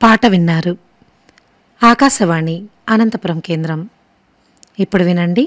పాట విన్నారు ఆకాశవాణి అనంతపురం కేంద్రం ఇప్పుడు వినండి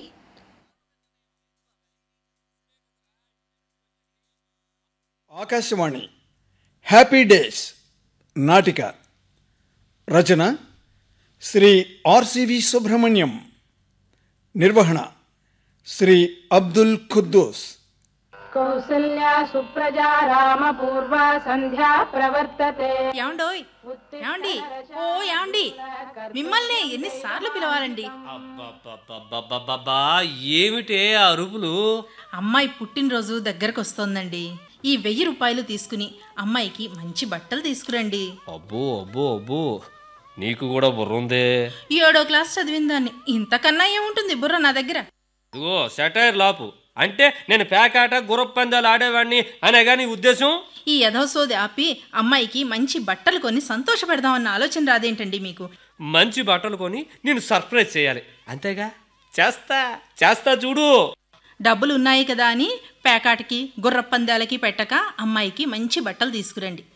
ఆకాశవాణి హ్యాపీ డేస్ నాటిక రచన శ్రీ ఆర్సివి సుబ్రహ్మణ్యం నిర్వహణ శ్రీ అబ్దుల్ ఖుద్దూస్ కౌసల్యా సుప్రజా రామ పూర్వ సంధ్యా ప్రవర్తతే యాండోయ్ యాండి ఓ యాండి మిమ్మల్ని ఎన్నిసార్లు పిలవాలండి అబ్బబ్బబ్బబ్బబ్బబ్బా ఏమిటే ఆ అరుపులు అమ్మాయి పుట్టినరోజు దగ్గరకు వస్తోందండి ఈ వెయ్యి రూపాయలు తీసుకుని అమ్మాయికి మంచి బట్టలు తీసుకురండి అబ్బో అబ్బో అబ్బో నీకు కూడా బుర్ర ఉందే ఏడో క్లాస్ చదివిందాన్ని ఇంతకన్నా ఏముంటుంది బుర్ర నా దగ్గర ఇదిగో సెటైర్ లాపు అంటే నేను పేకాట గుర్రపు పందాలు ఆడేవాడిని అనే కానీ ఉద్దేశం ఈ యథోసోది ఆపి అమ్మాయికి మంచి బట్టలు కొని సంతోషపెడదామన్న ఆలోచన రాదేంటండి మీకు మంచి బట్టలు కొని నేను సర్ప్రైజ్ చేయాలి అంతేగా చేస్తా చేస్తా చూడు డబ్బులు ఉన్నాయి కదా అని పేకాటకి గుర్రపందాలకి పెట్టక అమ్మాయికి మంచి బట్టలు తీసుకురండి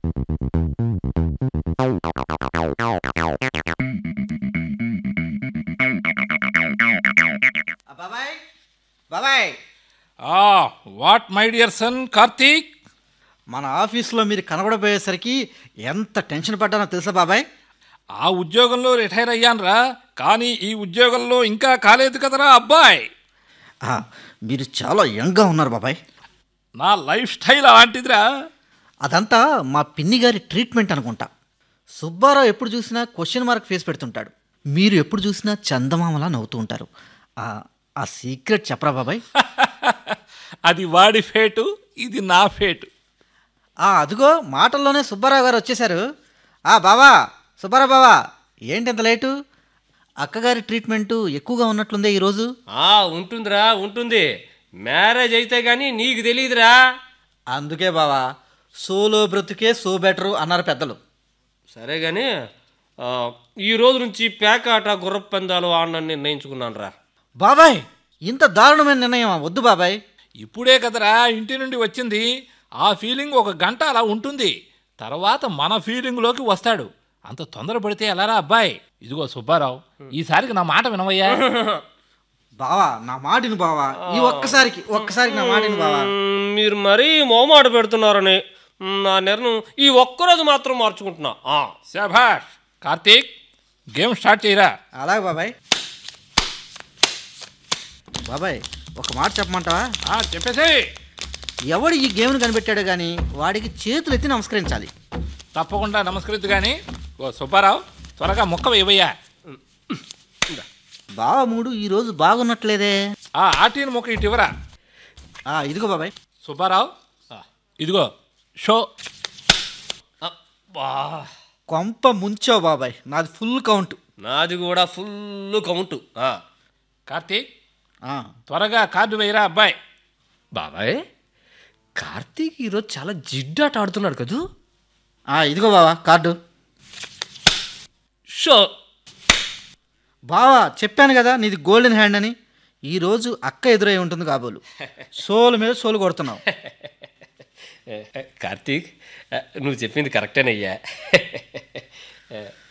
బాబాయ్ బాబాయ్ ఆ what my dear son Karthik మన ఆఫీస్లో మీరు కనబడబోయేసరికి ఎంత టెన్షన్ పడ్డానో తెలుసా బాబాయ్ ఆ ఉద్యోగంలో రిటైర్ అయ్యానురా కానీ ఈ ఉద్యోగంలో ఇంకా కాలేదు కదరా అబ్బాయ్ ఆ, మీరు చాలా యంగ్గా ఉన్నారు బాబాయ్ నా లైఫ్ స్టైల్ అలాంటిదిరా అదంతా మా పిన్ని గారి ట్రీట్మెంట్ అనుకుంటా సుబ్బారావు ఎప్పుడు చూసినా క్వశ్చన్ మార్క్ ఫేస్ పెడుతుంటాడు మీరు ఎప్పుడు చూసినా చందమామలా నవ్వుతూ ఉంటారు ఆ, ఆ సీక్రెట్ చెప్పరా బాబాయ్ అది వాడి ఫేటు ఇది నా ఫేటు ఆ అదిగో మాటల్లోనే సుబ్బారావు గారు వచ్చేశారు ఆ బావా సుబ్బారావు బావా ఏంటి ఇంత లేటు అక్కగారి ట్రీట్మెంటు ఎక్కువగా ఉన్నట్లుందే ఈరోజు ఆ ఉంటుందిరా ఉంటుంది మ్యారేజ్ అయితే గానీ నీకు తెలియదురా అందుకే బావా సోలో బ్రతుకే సో బెటరు అన్నారు పెద్దలు సరే కానీ ఆ, ఈ రోజు నుంచి పేకాట గుర్రపు పందాలు ఆడనని నిర్ణయించుకున్నాను రా బాబాయ్ ఇంత దారుణమైన నిర్ణయం వద్దు బాబాయ్ ఇప్పుడే కదరా ఇంటి నుండి వచ్చింది ఆ ఫీలింగ్ ఒక గంట అలా ఉంటుంది తర్వాత మన ఫీలింగ్లోకి వస్తాడు అంత తొందరపడితే ఎలారా అబ్బాయి ఇదిగో సుబ్బారావు ఈసారికి నా మాట వినవయ్యా బావా నా మాటిని బావా ఈ ఒక్కసారికి ఒక్కసారికి నా మాటిని బావా మ్మ్, మీరు మరీ మోమాట పెడుతున్నారని మ్మ్, నా నిర్ణయం ఈ ఒక్కరోజు మాత్రం మార్చుకుంటున్నా ఆ, శభాష్ కార్తీక్ గేమ్ స్టార్ట్ చేయరా అలాగే బాబాయ్ బాబాయ్ ఒక మాట చెప్పమంటావా ఆ, చెప్పేసి ఎవడు ఈ గేమ్ని కనిపెట్టాడో కానీ వాడికి చేతులు ఎత్తి నమస్కరించాలి తప్పకుండా నమస్కరిద్దు కానీ ఓ సుబ్బారావు త్వరగా ముక్క వేయవయ్యా బావ మూడు ఈరోజు బాగున్నట్లేదే ఆ ఆటీని ముక్క ఇటు ఇవ్వరా ఆ, ఇదిగో బాబాయ్ సుబ్బారావు ఆ, ఇదిగో షో అబ్బా, కొంప ముంచావు బాబాయ్ నాది ఫుల్ కౌంట్ నాది కూడా ఫుల్ కౌంటు ఆ. కార్తీక్ ఆ, త్వరగా కార్డు వేయరా అబ్బాయి బాబాయ్ కార్తీక్ ఈరోజు చాలా జిడ్డాట ఆడుతున్నాడు కదూ ఆ, ఇదిగో బావా కార్డు షో బావా చెప్పాను కదా నీది గోల్డెన్ హ్యాండ్ అని ఈరోజు అక్క ఎదురై ఉంటుంది కాబోలు సోలు మీద సోలు కొడుతున్నావు కార్తీక్ నువ్వు చెప్పింది కరెక్టేనయ్యా